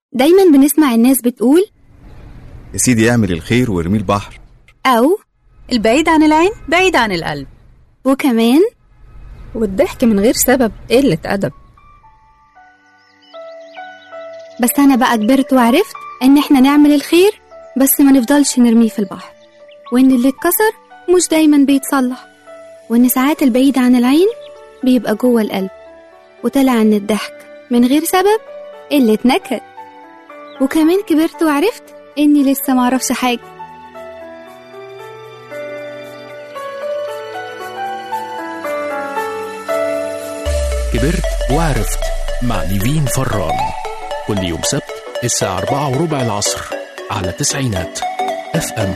دايما بنسمع الناس بتقول يا سيدي اعمل الخير وارميه البحر أو البعيد عن العين بعيد عن القلب وكمان والضحك من غير سبب قلة أدب بس أنا بقى كبرت وعرفت إن إحنا نعمل الخير بس ما نفضلش نرميه في البحر وإن اللي اتكسر مش دايما بيتصلح وإن ساعات البعيد عن العين بيبقى جوه القلب وطلع إن الضحك من غير سبب قلة نكد وكمان كبرت وعرفت إني لسه معرفش حاجة كبرت وعرفت مع نيفين فران كل يوم سبت الساعة أربعة وربع العصر على تسعينات اف ام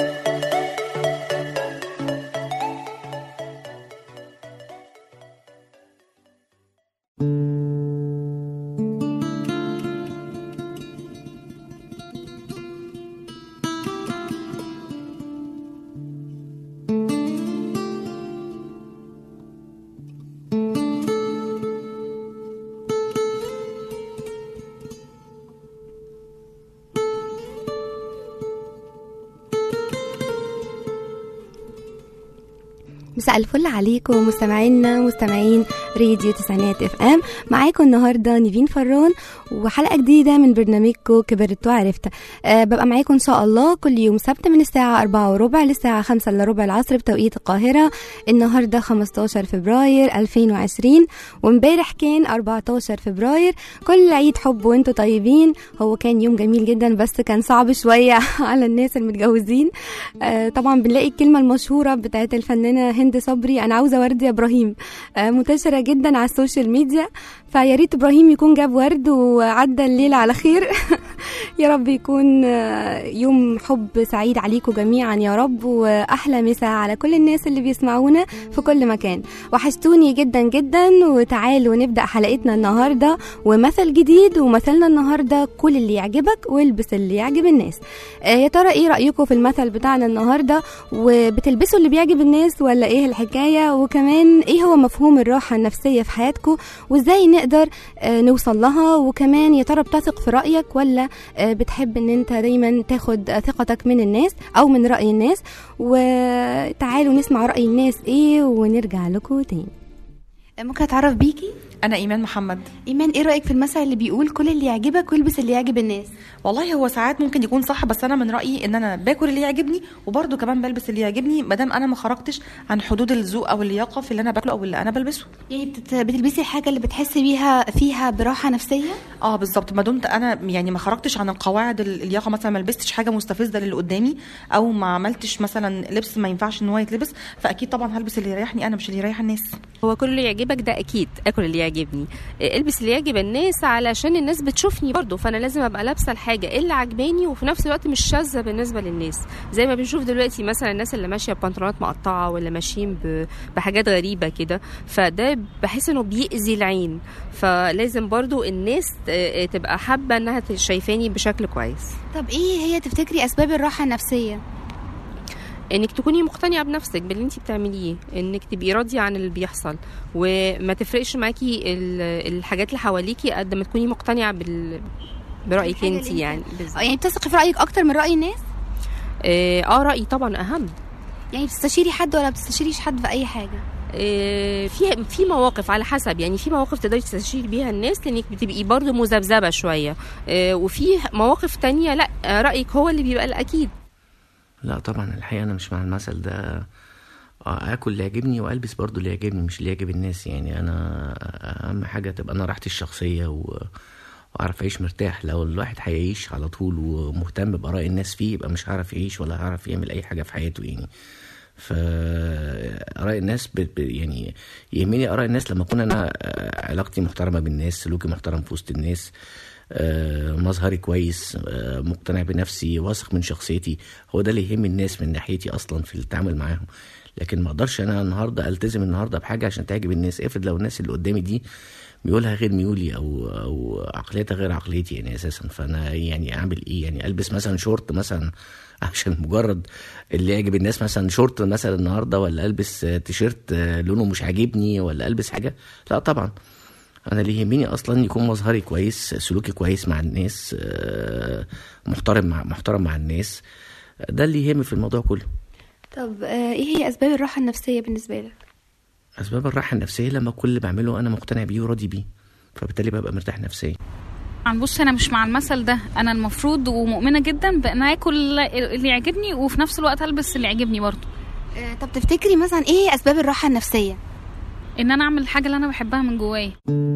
مساء الفل عليكم مستمعينا مستمعين راديو تسعينات اف ام معاكم النهارده نيفين فران وحلقه جديده من برنامجكم كبرت وعرفت أه ببقى معاكم ان شاء الله كل يوم سبت من الساعه 4 وربع للساعه 5 الا ربع العصر بتوقيت القاهره النهارده 15 فبراير 2020 وامبارح كان 14 فبراير كل عيد حب وانتم طيبين هو كان يوم جميل جدا بس كان صعب شويه على الناس المتجوزين آه طبعا بنلاقي الكلمه المشهوره بتاعت الفنانه هند صبري انا عاوزه ورد يا ابراهيم آه منتشره جدا على السوشيال ميديا فيا ريت ابراهيم يكون جاب ورد وعدى الليله على خير يا رب يكون آه، يوم حب سعيد عليكم جميعا يا رب واحلى مساء على كل الناس اللي بيسمعونا في كل مكان وحشتوني جدا جدا وتعالوا نبدا حلقتنا النهارده ومثل جديد ومثلنا النهارده كل اللي يعجبك والبس اللي يعجب الناس آه، يا ترى ايه رايكم في المثل بتاعنا النهارده وبتلبسوا اللي بيعجب الناس ولا ايه الحكايه وكمان ايه هو مفهوم الراحه النفسيه في حياتكم وازاي نقدر آه، نوصل لها وكمان يا ترى بتثق في رايك ولا آه، بتحب ان انت دايما تاخد آه، ثقتك من الناس او من راي الناس وتعالوا نسمع راي الناس ايه ونرجع لكم تاني ممكن اتعرف بيكي انا ايمان محمد ايمان ايه رايك في المثل اللي بيقول كل اللي يعجبك والبس اللي يعجب الناس والله هو ساعات ممكن يكون صح بس انا من رايي ان انا باكل اللي يعجبني وبرده كمان بلبس اللي يعجبني ما دام انا ما خرجتش عن حدود الذوق او اللياقه في اللي انا باكله او اللي انا بلبسه يعني بتت... بتلبسي الحاجه اللي بتحسي بيها فيها براحه نفسيه اه بالظبط ما دمت انا يعني ما خرجتش عن القواعد ال- اللياقه مثلا ما لبستش حاجه مستفزه للي قدامي او ما عملتش مثلا لبس ما ينفعش ان هو يتلبس فاكيد طبعا هلبس اللي يريحني انا مش اللي يريح الناس هو كل اللي يعجبك ده اكيد اكل اللي يعجبني إيه، البس اللي يعجب الناس علشان الناس بتشوفني برضو فانا لازم ابقى لابسه الحاجه اللي عجباني وفي نفس الوقت مش شاذه بالنسبه للناس زي ما بنشوف دلوقتي مثلا الناس اللي ماشيه ببنطلونات مقطعه ولا ماشيين ب- بحاجات غريبه كده فده بحس انه بيأذي العين فلازم برضو الناس آه، تبقى حابه انها شايفاني بشكل كويس طب ايه هي تفتكري اسباب الراحه النفسيه انك تكوني مقتنعه بنفسك باللي انت بتعمليه انك تبقي راضيه عن اللي بيحصل وما تفرقش معاكي ال- الحاجات اللي حواليكي قد ما تكوني مقتنعه بال برايك بالحاجة انت اللي انت- يعني بالظبط. آه، يعني بتثقي في رايك اكتر من راي الناس اه آه، رايي طبعا اهم يعني بتستشيري حد ولا بتستشيريش حد في اي حاجه آه، في في مواقف على حسب يعني في مواقف تقدري تستشيري بيها الناس لانك بتبقي برضو مذبذبه شويه آه، وفي مواقف تانية لا آه، رايك هو اللي بيبقى الاكيد لا طبعا الحقيقة أنا مش مع المثل ده آه، آكل اللي يعجبني وألبس برضو اللي يعجبني مش اللي يعجب الناس يعني أنا أهم حاجة تبقى أنا راحتي الشخصية و... وأعرف أعيش مرتاح لو الواحد هيعيش على طول ومهتم بآراء الناس فيه يبقى مش هيعرف يعيش ولا هيعرف يعمل أي حاجة في حياته يعني فآراء الناس ب... ب... يعني يهمني آراء الناس لما أكون أنا آه، علاقتي محترمة بالناس سلوكي محترم في وسط الناس آه، مظهري كويس آه، مقتنع بنفسي واثق من شخصيتي هو ده اللي يهم الناس من ناحيتي اصلا في التعامل معاهم لكن ما اقدرش انا النهارده التزم النهارده بحاجه عشان تعجب الناس افرض لو الناس اللي قدامي دي ميولها غير ميولي او او عقليتها غير عقليتي يعني اساسا فانا يعني اعمل ايه يعني البس مثلا شورت مثلا عشان مجرد اللي يعجب الناس مثلا شورت مثلا النهارده ولا البس آه، تيشيرت آه، لونه مش عاجبني ولا البس حاجه لا طبعا انا اللي يهمني اصلا يكون مظهري كويس سلوكي كويس مع الناس آه، محترم مع محترم مع الناس ده اللي يهم في الموضوع كله طب آه، ايه هي اسباب الراحه النفسيه بالنسبه لك اسباب الراحه النفسيه لما كل اللي بعمله انا مقتنع بيه وراضي بيه فبالتالي ببقى مرتاح نفسيا عن بص انا مش مع المثل ده انا المفروض ومؤمنه جدا بان اكل اللي يعجبني وفي نفس الوقت البس اللي يعجبني برضه آه، طب تفتكري مثلا ايه هي اسباب الراحه النفسيه ان انا اعمل الحاجه اللي انا بحبها من جوايا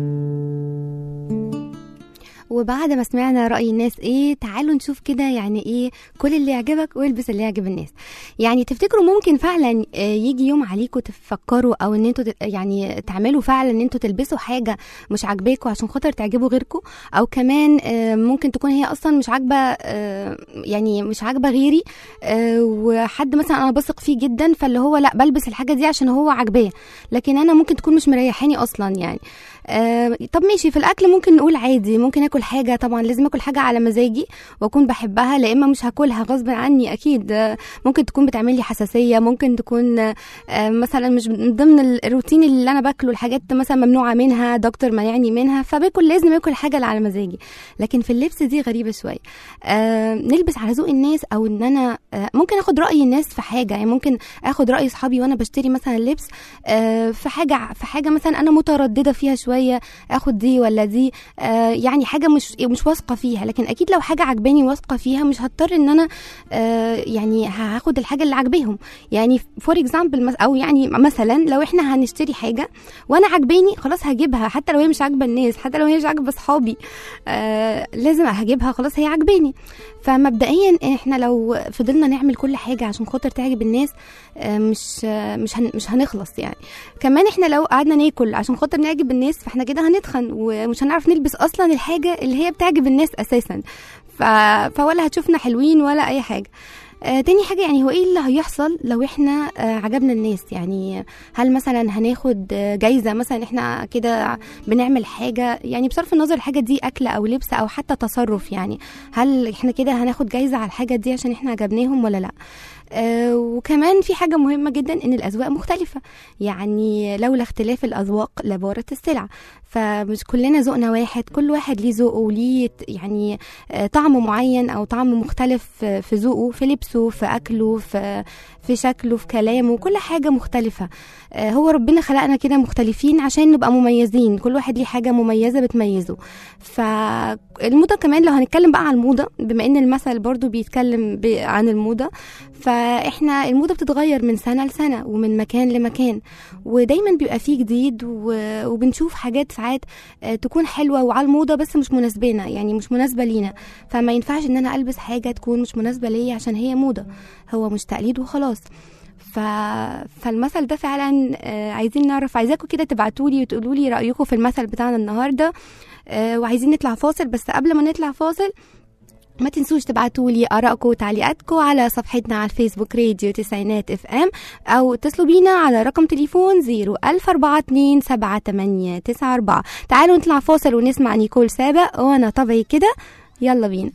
وبعد ما سمعنا رأي الناس ايه تعالوا نشوف كده يعني ايه كل اللي يعجبك والبس اللي يعجب الناس يعني تفتكروا ممكن فعلا آه، يجي يوم عليكم تفكروا او ان انتوا تت- يعني تعملوا فعلا ان انتوا تلبسوا حاجة مش عاجباكوا عشان خاطر تعجبوا غيركم او كمان آه، ممكن تكون هي اصلا مش عاجبة آه، يعني مش عاجبة غيري آه، وحد مثلا انا بثق فيه جدا فاللي هو لا بلبس الحاجة دي عشان هو عاجباه لكن انا ممكن تكون مش مريحاني اصلا يعني آه، طب ماشي في الاكل ممكن نقول عادي ممكن اكل حاجه طبعا لازم اكل حاجه على مزاجي واكون بحبها لا اما مش هاكلها غصب عني اكيد آه، ممكن تكون بتعمل لي حساسيه ممكن تكون آه، مثلا مش من ضمن الروتين اللي انا باكله الحاجات مثلا ممنوعه منها دكتور منعني منها فباكل لازم اكل حاجه اللي على مزاجي لكن في اللبس دي غريبه شويه آه نلبس على ذوق الناس او ان انا آه ممكن اخد راي الناس في حاجه يعني ممكن اخد راي اصحابي وانا بشتري مثلا لبس آه في حاجه في حاجه مثلا انا متردده فيها شويه اخد دي ولا دي آه يعني حاجه مش مش واثقه فيها لكن اكيد لو حاجه عجباني واثقه فيها مش هضطر ان انا آه يعني هاخد الحاجه اللي عجباهم يعني فور اكزامبل او يعني مثلا لو احنا هنشتري حاجه وانا عجباني خلاص هجيبها حتى لو هي مش عاجبه الناس حتى لو هي مش عاجبه اصحابي آه لازم هجيبها خلاص هي عجباني فمبدئيا احنا لو فضلنا نعمل كل حاجه عشان خاطر تعجب الناس آه مش آه مش هن مش هنخلص يعني كمان احنا لو قعدنا ناكل عشان خاطر نعجب الناس فاحنا كده هنتخن ومش هنعرف نلبس اصلا الحاجه اللي هي بتعجب الناس اساسا ف... فولا هتشوفنا حلوين ولا اي حاجه آه تاني حاجة يعني هو ايه اللي هيحصل لو احنا آه عجبنا الناس يعني هل مثلا هناخد آه جايزة مثلا احنا كده بنعمل حاجة يعني بصرف النظر الحاجة دي أكل أو لبس أو حتى تصرف يعني هل احنا كده هناخد جايزة على الحاجة دي عشان احنا عجبناهم ولا لأ آه وكمان في حاجة مهمة جدا إن الأذواق مختلفة يعني لولا اختلاف الأذواق لبارت السلع فمش كلنا ذوقنا واحد كل واحد ليه ذوقه وليه ت- يعني آه طعم معين أو طعم مختلف في في ذوقه في لبسه في أكله في في شكله في كلامه كل حاجة مختلفة آه هو ربنا خلقنا كده مختلفين عشان نبقى مميزين كل واحد ليه حاجة مميزة بتميزه فالموضة كمان لو هنتكلم بقى عن الموضة بما ان المثل برضو بيتكلم ب- عن الموضة فاحنا الموضة بتتغير من سنة لسنة ومن مكان لمكان ودايما بيبقى فيه جديد و- وبنشوف حاجات ساعات آه، تكون حلوة وعلى الموضة بس مش مناسبانا يعني مش مناسبة لينا فما ينفعش ان انا البس حاجة تكون مش مناسبة ليا عشان هي موضة هو مش تقليد وخلاص ف... فالمثل ده فعلا آه، عايزين نعرف عايزاكم كده تبعتوا لي وتقولوا لي رايكم في المثل بتاعنا النهارده آه، وعايزين نطلع فاصل بس قبل ما نطلع فاصل ما تنسوش تبعتوا لي ارائكم وتعليقاتكم على صفحتنا على الفيسبوك راديو تسعينات اف ام او اتصلوا بينا على رقم تليفون 01042 تعالوا نطلع فاصل ونسمع نيكول سابق وانا طبعي كده يلا بينا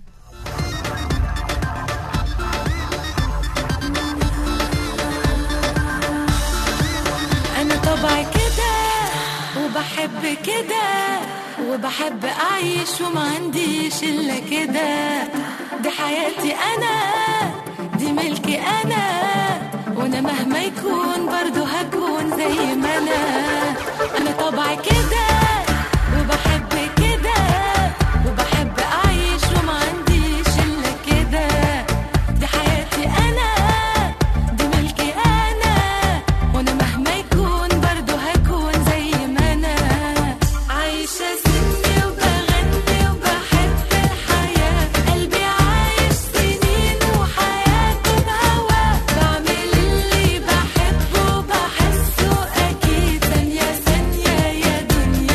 انا طبعي كده وبحب كده وبحب اعيش وما عنديش الا كده دي حياتي انا دي ملكي انا وانا مهما يكون برضو هكون زي ما انا انا طبعي كده وبحب كده وبحب اعيش وما عنديش الا كده دي حياتي انا دي ملكي انا وانا مهما يكون برضو هكون زي ما انا عايشة سني وبغني وبحب الحياة قلبي عايش سنين وحياته بهواه بعمل اللي بحبه وبحسه أكيد ثانية ثانية يا دنيا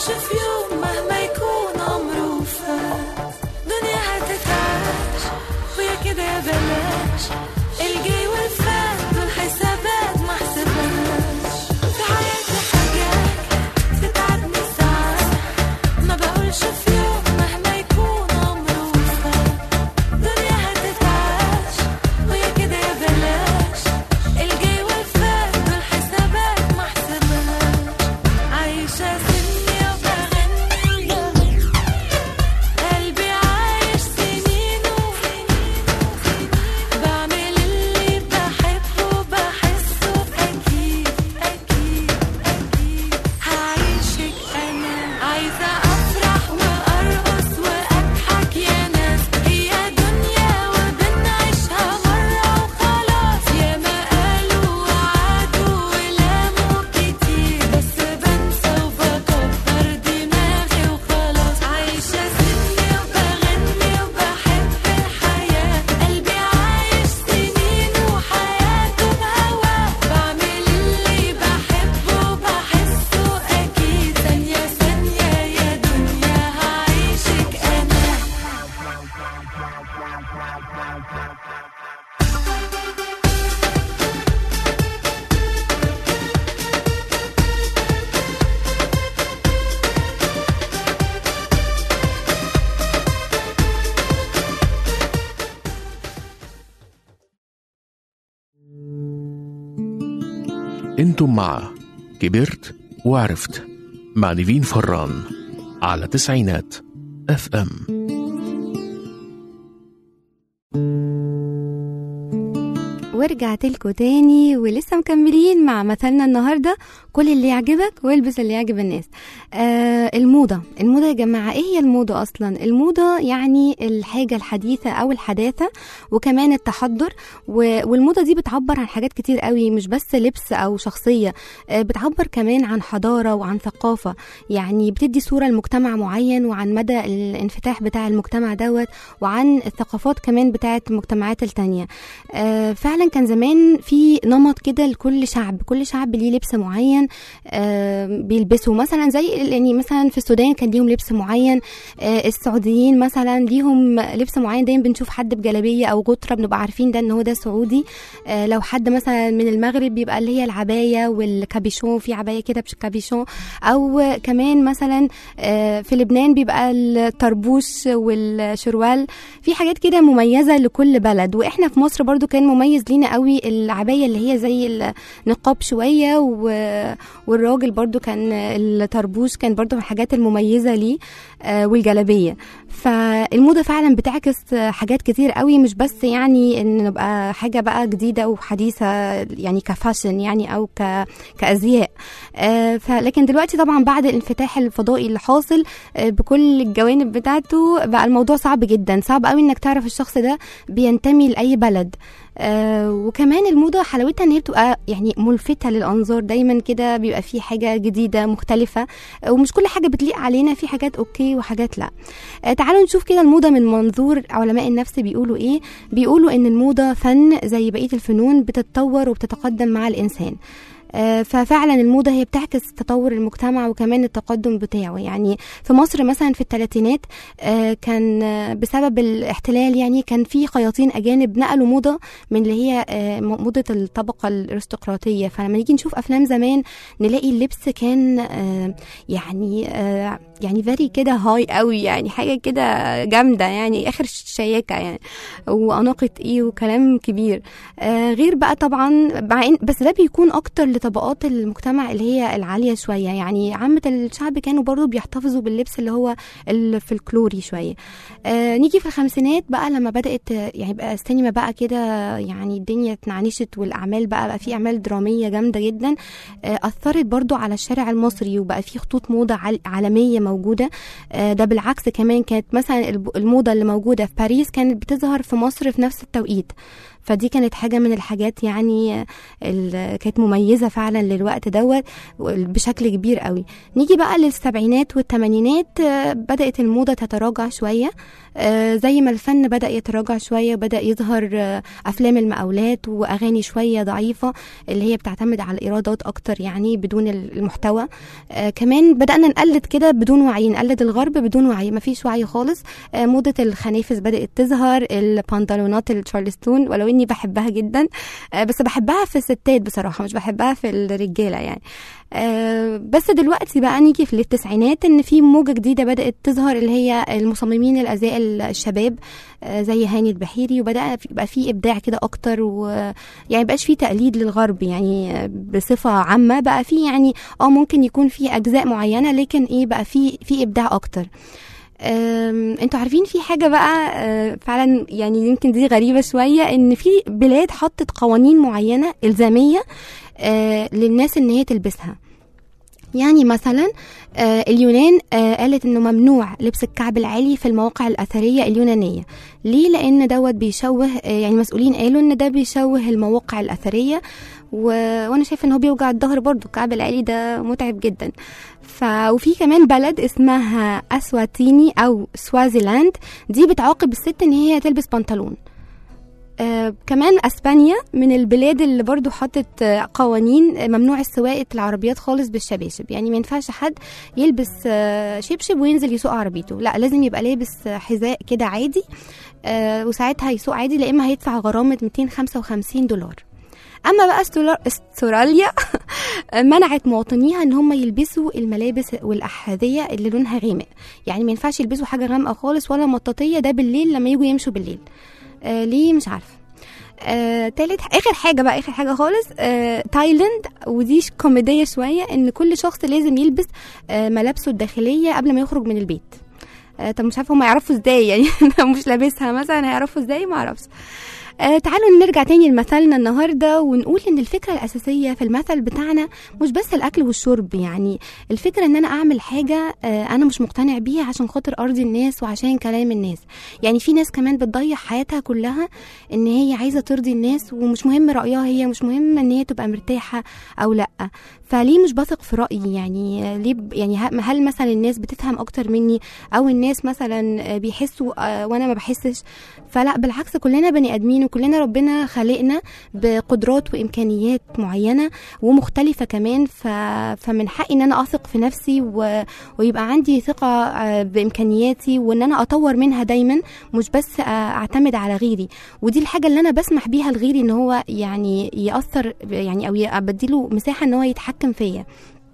بقولش في يوم مهما يكون عمره فات دنيا هتتعاش ويا كده يا بلاش الجاي والفات دول حسابات ما حسبهاش في حياتي حاجات تتعبني ساعات ما بقولش في يوم مهما يكون عمره فات دنيا هتتعاش ويا كده يا بلاش الجاي والفات دول حسابات ما حسبهاش عايشة سني وبغني قلبي عايش سنينه بعمل اللي بحبه بحسه أكيد أكيد أكيد هعيشك أنا عايزة أفرح وأرقص وأضحك يا ناس هي دنيا وبنعيشها مرة وخلاص يا ما قالوا وعدوا ولاموا كتير بس بنسى وبكبر دماغي وخلاص عايشة سني وبغني وبحب الحياة قلبي عايش سنين وحياته بهواه بعمل اللي بحبه بحسه أكيد ثانية ثانية يا دنيا هعيشك أنا انتم مع كبرت وعرفت مع نيفين فران على تسعينات اف ام ورجعت لكم تاني ولسه مكملين مع مثلنا النهارده كل اللي يعجبك والبس اللي يعجب الناس آه الموضه الموضه يا جماعه ايه هي الموضه اصلا الموضه يعني الحاجه الحديثه او الحداثه وكمان التحضر و- والموضه دي بتعبر عن حاجات كتير قوي مش بس لبس او شخصيه آه بتعبر كمان عن حضاره وعن ثقافه يعني بتدي صوره لمجتمع معين وعن مدى الانفتاح بتاع المجتمع دوت وعن الثقافات كمان بتاعت المجتمعات التانية آه، فعلا كان زمان في نمط كده لكل شعب كل شعب ليه لبس معين آه، بيلبسه مثلا زي يعني مثلا في السودان كان ليهم لبس معين آه، السعوديين مثلا ليهم لبس معين دايما بنشوف حد بجلابيه او غطره بنبقى عارفين ده ان هو ده سعودي آه، لو حد مثلا من المغرب بيبقى اللي هي العبايه والكابيشون في عبايه كده بكابيشون او كمان مثلا آه، في لبنان بيبقى الطربوش والشروال في حاجات كده مميزه لكل بلد واحنا في مصر برضو كان مميز لينا قوي العبايه اللي هي زي النقاب شويه و- والراجل برضو كان الطربوش كان برضو من الحاجات المميزه ليه آه، والجلابيه فالموضه فعلا بتعكس حاجات كتير قوي مش بس يعني ان نبقى حاجه بقى جديده وحديثه يعني كفاشن يعني او ك كازياء آه، فلكن دلوقتي طبعا بعد الانفتاح الفضائي اللي حاصل آه، بكل الجوانب بتاعته بقى الموضوع صعب جدا صعب قوي انك تعرف الشخص ده بينتمي لاي بلد آه وكمان الموضه حلاوتها ان هي بتبقى يعني ملفته للانظار دايما كده بيبقى في حاجه جديده مختلفه آه، ومش كل حاجه بتليق علينا في حاجات اوكي وحاجات لا آه تعالوا نشوف كده الموضه من منظور علماء النفس بيقولوا ايه بيقولوا ان الموضه فن زي بقيه الفنون بتتطور وبتتقدم مع الانسان آه، ففعلا الموضة هي بتعكس تطور المجتمع وكمان التقدم بتاعه يعني في مصر مثلا في الثلاثينات آه، كان آه، بسبب الاحتلال يعني كان في خياطين أجانب نقلوا موضة من اللي هي آه، موضة الطبقة الأرستقراطية فلما نيجي نشوف أفلام زمان نلاقي اللبس كان آه، يعني آه، يعني فيري كده هاي قوي يعني حاجة كده جامدة يعني آخر شياكة يعني وأناقة إيه وكلام كبير آه، غير بقى طبعا مع إن بس ده بيكون اكتر لطبقات المجتمع اللي هي العاليه شويه يعني عامه الشعب كانوا برضو بيحتفظوا باللبس اللي هو الفلكلوري شويه آه نيجي في الخمسينات بقى لما بدات آه، يعني بقى السينما بقى كده يعني الدنيا اتنعنشت والاعمال بقى بقى في اعمال دراميه جامده جدا آه اثرت برضو على الشارع المصري وبقى في خطوط موضه عال- عالميه موجوده آه ده بالعكس كمان كانت مثلا الب- الموضه اللي موجوده في باريس كانت بتظهر في مصر في نفس التوقيت فدي كانت حاجه من الحاجات يعني اللي كانت مميزه فعلا للوقت دوت بشكل كبير قوي نيجي بقى للسبعينات والثمانينات آه، بدات الموضه تتراجع شويه آه، زي ما الفن بدا يتراجع شويه وبدا يظهر آه، افلام المقاولات واغاني شويه ضعيفه اللي هي بتعتمد على الايرادات اكتر يعني بدون المحتوى آه، كمان بدانا نقلد كده بدون وعي نقلد الغرب بدون وعي مفيش وعي خالص آه، موضه الخنافس بدات تظهر البنطلونات التشارلستون ولو اني بحبها جدا آه، بس بحبها في الستات بصراحه مش بحبها في الرجاله يعني آه، بس دلوقتي بقى نيجي في التسعينات ان في موجه جديده بدات تظهر اللي هي المصممين الازياء الشباب آه، زي هاني البحيري وبدا في- يبقى في ابداع كده اكتر ويعني بقاش في تقليد للغرب يعني آه، بصفه عامه بقى في يعني اه ممكن يكون في اجزاء معينه لكن ايه بقى في في ابداع اكتر أم، انتوا عارفين في حاجه بقى آه، فعلا يعني يمكن دي غريبه شويه ان في بلاد حطت قوانين معينه الزاميه آه، للناس ان هي تلبسها يعني مثلا آه، اليونان آه، قالت انه ممنوع لبس الكعب العالي في المواقع الاثريه اليونانيه ليه لان دوت بيشوه آه، يعني مسؤولين قالوا ان ده بيشوه المواقع الاثريه و... وانا شايفه ان هو بيوجع الظهر برضو الكعب العالي ده متعب جدا ف... وفي كمان بلد اسمها اسواتيني او سوازيلاند دي بتعاقب الست ان هي تلبس بنطلون آه كمان اسبانيا من البلاد اللي برضو حطت آه قوانين آه، ممنوع السواقه العربيات خالص بالشباشب يعني ما ينفعش حد يلبس آه شبشب وينزل يسوق عربيته لا لازم يبقى لابس آه، حذاء كده عادي آه وساعتها يسوق عادي لا اما هيدفع غرامه 255 دولار اما بقى استولا- استراليا منعت مواطنيها ان هم يلبسوا الملابس والاحذيه اللي لونها غامق يعني ما ينفعش يلبسوا حاجه غامقه خالص ولا مطاطيه ده بالليل لما يجوا يمشوا بالليل آه ليه مش عارفه آه، تالت اخر حاجه بقى اخر حاجه خالص آه، تايلاند ودي ش- كوميديه شويه ان كل شخص لازم يلبس آه، ملابسه الداخليه قبل ما يخرج من البيت آه، طب مش عارفه هم يعرفوا ازاي يعني لو مش لابسها مثلا هيعرفوا ازاي ما اعرفش آه تعالوا نرجع تاني لمثلنا النهارده ونقول ان الفكره الاساسيه في المثل بتاعنا مش بس الاكل والشرب يعني الفكره ان انا اعمل حاجه آه انا مش مقتنع بيها عشان خاطر ارضي الناس وعشان كلام الناس يعني في ناس كمان بتضيع حياتها كلها ان هي عايزه ترضي الناس ومش مهم رايها هي مش مهم ان هي تبقى مرتاحه او لا فليه مش بثق في رايي يعني آه، ليه ب- يعني ه- هل مثلا الناس بتفهم اكتر مني او الناس مثلا آه، بيحسوا آه، وانا ما بحسش فلا بالعكس كلنا بني ادمين وكلنا ربنا خلقنا بقدرات وامكانيات معينه ومختلفه كمان ف... فمن حقي ان انا اثق في نفسي و... ويبقى عندي ثقه آه، بامكانياتي وان انا اطور منها دايما مش بس آه، اعتمد على غيري ودي الحاجه اللي انا بسمح بيها لغيري ان هو يعني ياثر يعني او ي- بديله مساحه ان هو يتحكم فيا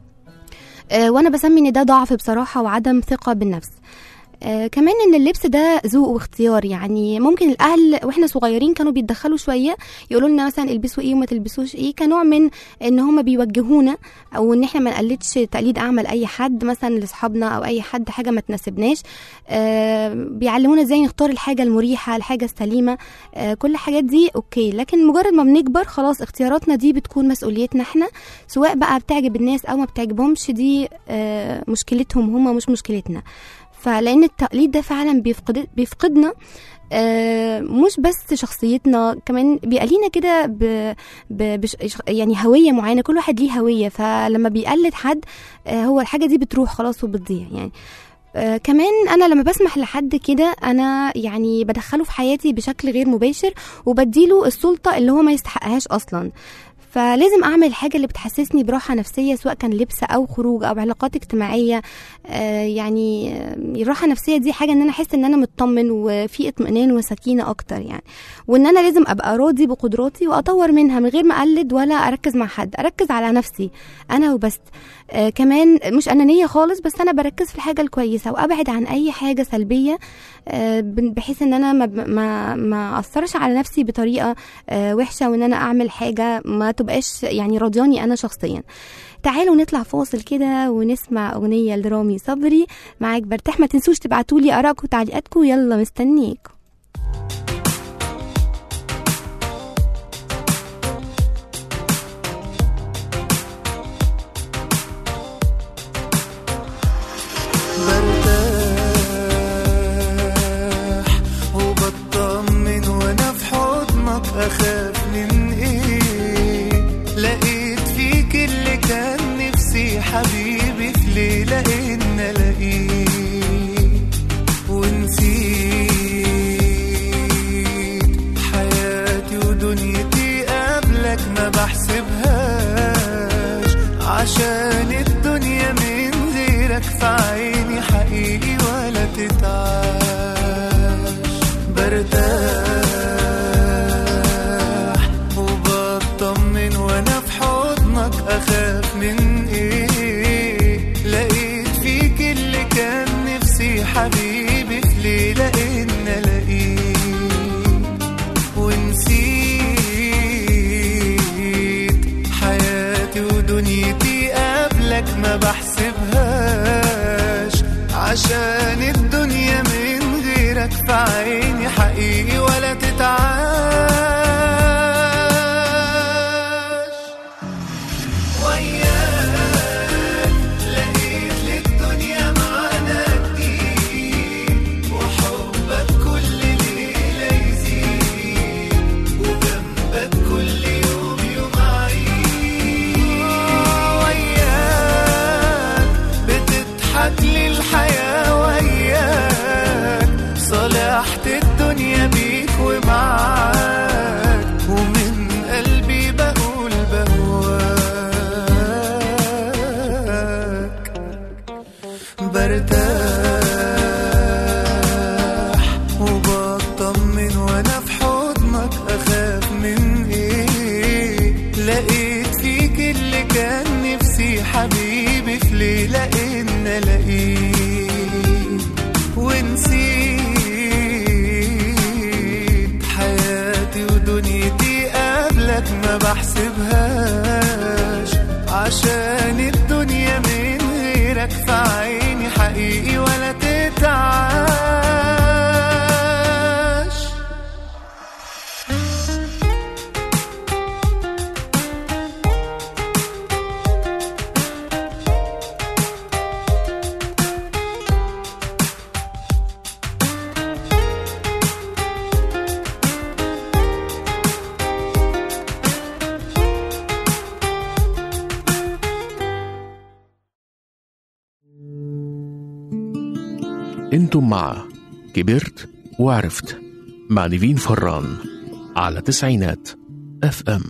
آه، وانا بسمي ان ده ضعف بصراحه وعدم ثقه بالنفس آه كمان ان اللبس ده ذوق واختيار يعني ممكن الاهل واحنا صغيرين كانوا بيتدخلوا شويه يقولوا لنا مثلا البسوا ايه وما تلبسوش ايه كنوع من ان هم بيوجهونا او ان احنا ما نقلدش تقليد اعمى لاي حد مثلا لاصحابنا او اي حد حاجه ما تناسبناش آه بيعلمونا ازاي نختار الحاجه المريحه الحاجه السليمه آه كل الحاجات دي اوكي لكن مجرد ما بنكبر خلاص اختياراتنا دي بتكون مسؤوليتنا احنا سواء بقى بتعجب الناس او ما بتعجبهمش دي آه مشكلتهم هم مش مشكلتنا فلان التقليد ده فعلا بيفقد بيفقدنا آه، مش بس شخصيتنا كمان بيبقى لينا كده ب... ب... بش... يعني هويه معينه كل واحد ليه هويه فلما بيقلد حد آه، هو الحاجه دي بتروح خلاص وبتضيع يعني آه كمان انا لما بسمح لحد كده انا يعني بدخله في حياتي بشكل غير مباشر وبديله السلطه اللي هو ما يستحقهاش اصلا فلازم اعمل الحاجه اللي بتحسسني براحه نفسيه سواء كان لبس او خروج او علاقات اجتماعيه آه يعني آه، الراحه النفسيه دي حاجه ان انا احس ان انا مطمن وفي اطمئنان وسكينه اكتر يعني وان انا لازم ابقى راضي بقدراتي واطور منها من غير ما اقلد ولا اركز مع حد اركز على نفسي انا وبس آه كمان مش انانيه خالص بس انا بركز في الحاجه الكويسه وابعد عن اي حاجه سلبيه آه بن- بحيث ان انا ما ما ما اثرش على نفسي بطريقه آه وحشه وان انا اعمل حاجه ما تبقاش يعني راضياني انا شخصيا تعالوا نطلع فاصل كده ونسمع اغنيه لرامي صبري معاك برتاح ما تنسوش تبعتوا لي ارائكم وتعليقاتكم يلا مستنيكم برتاح وبطمن وانا في حضنك اخاف حبيبي في ليلة إن ألاقيك ونسيت حياتي ودنيتي قبلك ما بحسبهاش عشان الدنيا من غيرك في عيني حقيقي ولا تتعاش برتاح وبطمن وانا في حضنك اخاف من ايه لقيت فيك اللي كان نفسي حبيبي في ليلة ان الاقيك ونسيت حياتي ودنيتي قبلك ما بحسبهاش عشان الدنيا من غيرك في عيني حقيقي ولا تتعاش وياك لقيت للدنيا معنى جديد وحبك كل ليلة يزيد وجنبك كل يوم يوم عيد وياك بتضحك لي الحياة وياك صالحت الدنيا بيك ومعاك ومن قلبي بقول بهواك برتاح وبطمن وانا في حضنك اخاف من ايه لقيت فيك اللي كان نفسي حبيبي في ليلة ان الاقيك ونسيت حياتي ودنيتي قبلك ما بحسبهاش عشان الدنيا من غيرك في عيني حقيقي ولا تتعاش انتم مع كبرت وعرفت مع نيفين فران على تسعينات اف ام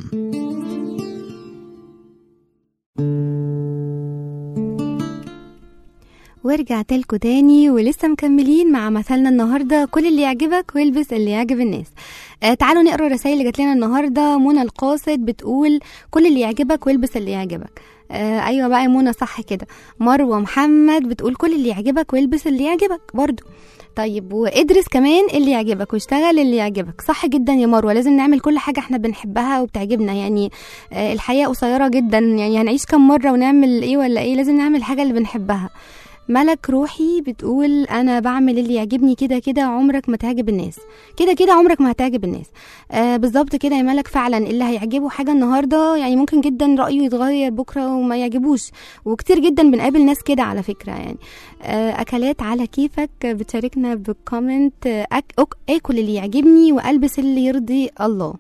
ورجعت لكم تاني ولسه مكملين مع مثلنا النهارده كل اللي يعجبك والبس اللي يعجب الناس آه تعالوا نقرا الرسائل اللي جات لنا النهارده منى القاصد بتقول كل اللي يعجبك والبس اللي يعجبك آه ايوه بقى يا منى صح كده مروه محمد بتقول كل اللي يعجبك والبس اللي يعجبك برضو طيب وادرس كمان اللي يعجبك واشتغل اللي يعجبك صح جدا يا مروه لازم نعمل كل حاجه احنا بنحبها وبتعجبنا يعني آه الحياه قصيره جدا يعني هنعيش كم مره ونعمل ايه ولا ايه لازم نعمل الحاجه اللي بنحبها ملك روحي بتقول انا بعمل اللي يعجبني كده كده عمرك ما تعجب الناس كده كده عمرك ما هتعجب الناس آه بالظبط كده يا ملك فعلا اللي هيعجبه حاجه النهارده يعني ممكن جدا رايه يتغير بكره وما يعجبوش وكتير جدا بنقابل ناس كده على فكره يعني آه اكلات على كيفك بتشاركنا بالكومنت آه أك... أك... اكل اللي يعجبني والبس اللي يرضي الله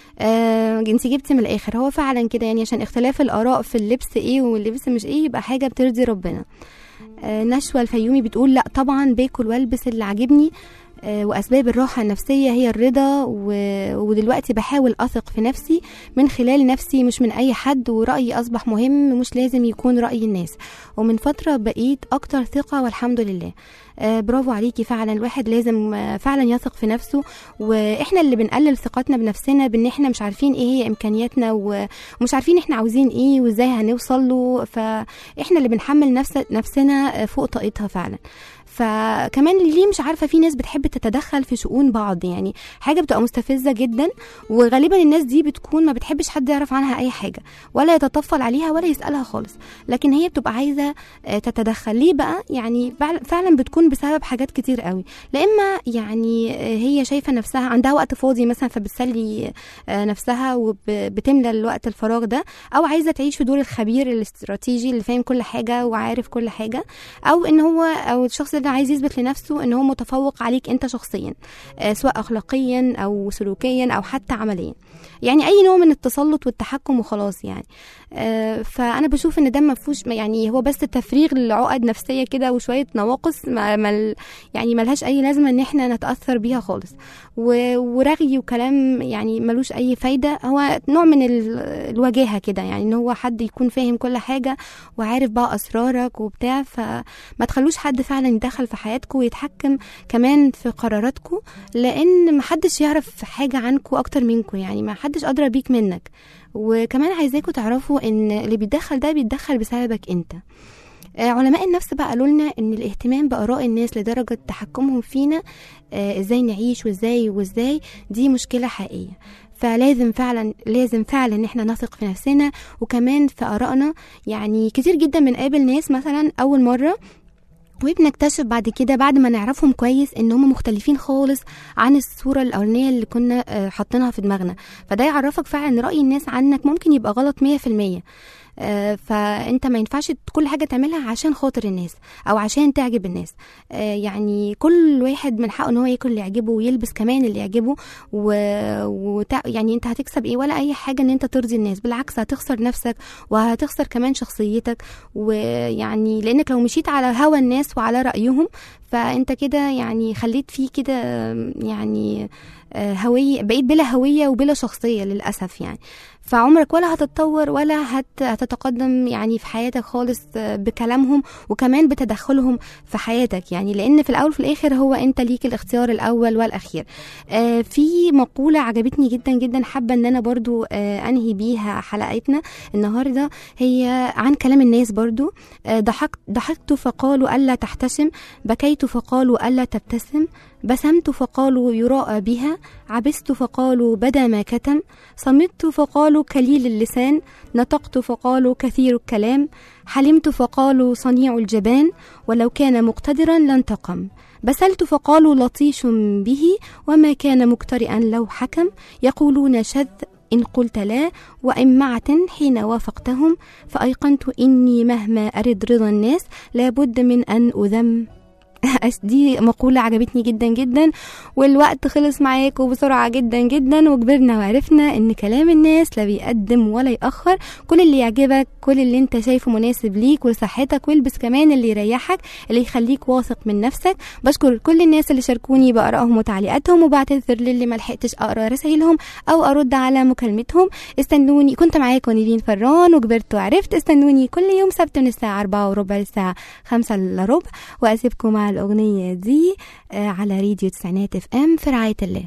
آه انت جبتي من الاخر هو فعلا كده يعني عشان اختلاف الاراء في اللبس ايه واللبس مش ايه يبقى حاجه بترضي ربنا آه، نشوى الفيومي بتقول لا طبعا باكل والبس اللي عاجبني آه، واسباب الراحه النفسيه هي الرضا و- ودلوقتي بحاول اثق في نفسي من خلال نفسي مش من اي حد ورايي اصبح مهم مش لازم يكون راي الناس ومن فتره بقيت اكتر ثقه والحمد لله آه، برافو عليكي فعلا الواحد لازم آه، فعلا يثق في نفسه واحنا اللي بنقلل ثقتنا بنفسنا بان احنا مش عارفين ايه هي امكانياتنا و- ومش عارفين احنا عاوزين ايه وازاي هنوصل له فاحنا اللي بنحمل نفس نفسنا آه، فوق طاقتها فعلا فكمان ليه مش عارفه في ناس بتحب تتدخل في شؤون بعض يعني حاجه بتبقى مستفزه جدا وغالبا الناس دي بتكون ما بتحبش حد يعرف عنها اي حاجه ولا يتطفل عليها ولا يسالها خالص لكن هي بتبقى عايزه آه، تتدخل ليه بقى يعني فعلا- فعلا بتكون بسبب حاجات كتير قوي لا اما يعني آه، هي شايفه نفسها عندها وقت فاضي مثلا فبتسلي آه، نفسها وبتملى الوقت الفراغ ده او عايزه تعيش في دور الخبير الاستراتيجي اللي فاهم كل حاجه وعارف كل حاجه او ان هو او الشخص ده النهارده عايز يثبت لنفسه ان هو متفوق عليك انت شخصيا آه، سواء اخلاقيا او سلوكيا او حتى عمليا يعني اي نوع من التسلط والتحكم وخلاص يعني آه، فانا بشوف ان ده ما فيهوش يعني هو بس تفريغ لعقد نفسيه كده وشويه نواقص ما ما يعني ملهاش اي لازمه ان احنا نتاثر بيها خالص و- ورغي وكلام يعني ملوش اي فايده هو نوع من ال- الوجاهه كده يعني ان هو حد يكون فاهم كل حاجه وعارف بقى اسرارك وبتاع فما تخلوش حد فعلا يدخل في حياتكم ويتحكم كمان في قراراتكم لان محدش يعرف حاجه عنكم اكتر منكم يعني ما حدش ادرى بيك منك وكمان عايزاكم تعرفوا ان اللي بيتدخل ده بيتدخل بسببك انت آه، علماء النفس بقى قالوا لنا ان الاهتمام باراء الناس لدرجه تحكمهم فينا آه، ازاي نعيش وازاي وازاي دي مشكله حقيقيه فلازم فعلا لازم فعلا ان احنا نثق في نفسنا وكمان في ارائنا يعني كتير جدا بنقابل ناس مثلا اول مره وبنكتشف بعد كده بعد ما نعرفهم كويس ان هم مختلفين خالص عن الصورة الأولانية اللي كنا آه، حاطينها في دماغنا فده يعرفك فعلا ان رأي الناس عنك ممكن يبقى غلط مية في المية آه، فانت ما ينفعش كل حاجه تعملها عشان خاطر الناس او عشان تعجب الناس آه، يعني كل واحد من حقه ان هو ياكل اللي يعجبه ويلبس كمان اللي يعجبه و... وتع... يعني انت هتكسب ايه ولا اي حاجه ان انت ترضي الناس بالعكس هتخسر نفسك وهتخسر كمان شخصيتك ويعني لانك لو مشيت على هوى الناس وعلى رايهم فانت كده يعني خليت فيه كده يعني آه، هوية بقيت بلا هوية وبلا شخصية للأسف يعني فعمرك ولا هتتطور ولا هت... هتتقدم يعني في حياتك خالص آه، بكلامهم وكمان بتدخلهم في حياتك يعني لأن في الأول وفي الآخر هو أنت ليك الاختيار الأول والأخير آه، في مقولة عجبتني جدا جدا حابة أن أنا برضو آه، أنهي بيها حلقتنا النهاردة هي عن كلام الناس برضو آه، ضحكت ضحكت فقالوا ألا تحتشم بكيت فقالوا ألا تبتسم بسمت فقالوا يراءى بها عبست فقالوا بدا ما كتم صمت فقالوا كليل اللسان نطقت فقالوا كثير الكلام حلمت فقالوا صنيع الجبان ولو كان مقتدرا لانتقم بسلت فقالوا لطيش به وما كان مقترئا لو حكم يقولون شذ إن قلت لا وإمعة حين وافقتهم فأيقنت إني مهما أرد رضا الناس لابد من أن أذم دي مقولة عجبتني جدا جدا والوقت خلص معاكم بسرعة جدا جدا وكبرنا وعرفنا ان كلام الناس لا بيقدم ولا يأخر كل اللي يعجبك كل اللي انت شايفه مناسب ليك ولصحتك والبس كمان اللي يريحك اللي يخليك واثق من نفسك بشكر كل الناس اللي شاركوني بآرائهم وتعليقاتهم وبعتذر للي ما لحقتش اقرا رسائلهم او ارد على مكالمتهم استنوني كنت معاكم نيفين فران وكبرت وعرفت استنوني كل يوم سبت من الساعة 4 وربع للساعة 5 الا ربع واسيبكم مع الاغنية دي آه، على راديو تسعينات اف ام في رعاية الله